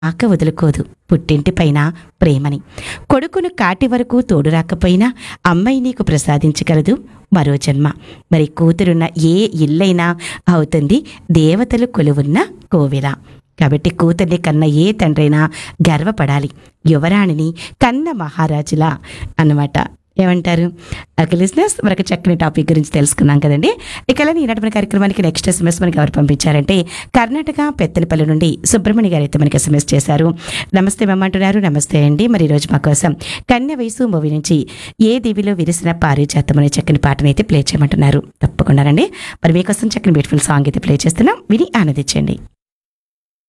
ఆక వదులుకోదు పుట్టింటి పైన ప్రేమని కొడుకును కాటి వరకు తోడు రాకపోయినా అమ్మాయి నీకు ప్రసాదించగలదు మరో జన్మ మరి కూతురున్న ఏ ఇల్లైనా అవుతుంది దేవతలు కొలువున్న కోవెల కాబట్టి కూతుర్ని కన్న ఏ తండ్రైనా గర్వపడాలి యువరాణిని కన్న మహారాజులా అన్నమాట ఏమంటారు ఓకే లిజినెస్ మరొక చక్కని టాపిక్ గురించి తెలుసుకున్నాం కదండి ఇక ఇలా ఈనాటి మన కార్యక్రమానికి నెక్స్ట్ ఎస్ఎంఎస్ మనకి ఎవరు పంపించారంటే కర్ణాటక పెత్తనపల్లి నుండి సుబ్రహ్మణ్య గారు అయితే మనకి ఎస్ఎంఎస్ చేశారు నమస్తే మమ్మంటున్నారు నమస్తే అండి మరి ఈరోజు మా కోసం కన్య వయసు మూవీ నుంచి ఏ దివిలో విరిసిన పారిజాతం అనే చక్కని పాటను అయితే ప్లే చేయమంటున్నారు తప్పకుండానండి మరి మీకోసం చక్కని బ్యూటిఫుల్ సాంగ్ అయితే ప్లే చేస్తున్నాం విని ఆనందించండి